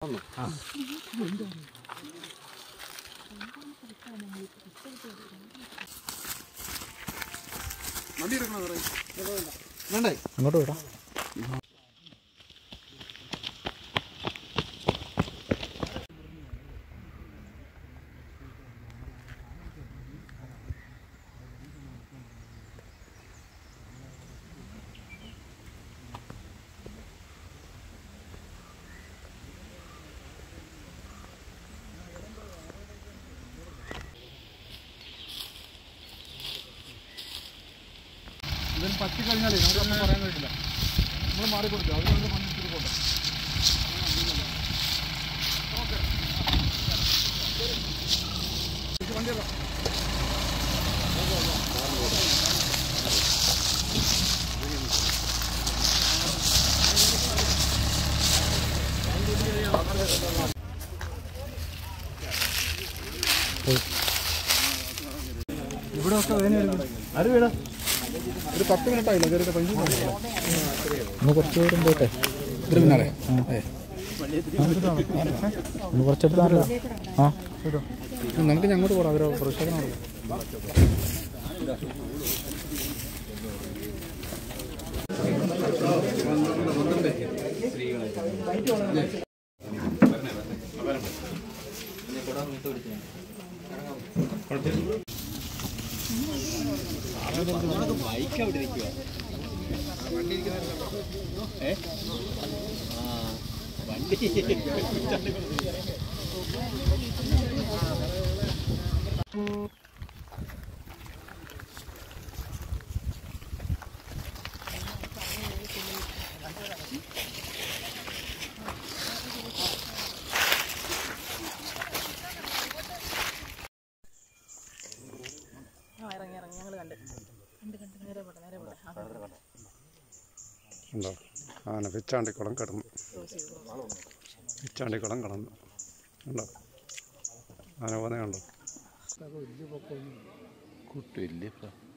വന്നു വണ്ടി എടുക്കണോ സാറേ വേണ്ടേ അങ്ങോട്ട് വിടാം ഇതിന് പറ്റി കഴിഞ്ഞാലേ നമുക്കൊന്നും പറയാൻ കഴിയില്ല നമ്മൾ മാറി കൊടുക്കുക അതുകൊണ്ട് മണ്ണിൽ പോട്ടെ വണ്ടി ഇടാം ഇവിടെ ഒക്കെ ആര് വീടാ ഒരു പത്ത് മിനിറ്റ് ആയില്ല കയറിയിട്ട് പതിനഞ്ച് മിനിറ്റ് ഒന്ന് കുറച്ച് ദൂരം പോട്ടെ ഇതിന് പിന്നാലെ ഒന്ന് കുറച്ചെടുത്താണല്ലോ ആ നമുക്ക് ഇനി അങ്ങോട്ട് പോകാം അവരോ പ്രശ്നത്തിനോട് ആ ഇറങ്ങി ഇറങ്ങി ഞങ്ങൾ കണ്ട് കണ്ട് കണ്ട് നേരെ പോട്ടെ നേരെ പോട്ടെ ആ കണ്ടു. ഉണ്ടോ ആന പിച്ചാണ്ടിക്കുളം കിടന്നു ക്രോസ് ചെയ്തു ക്രോസ് ചെയ്തു. പിച്ചാണ്ടിക്കുളം കിടന്നു ഉണ്ടോ ആന പോകുന്നത് കണ്ടോ കുട്ടി വലിയ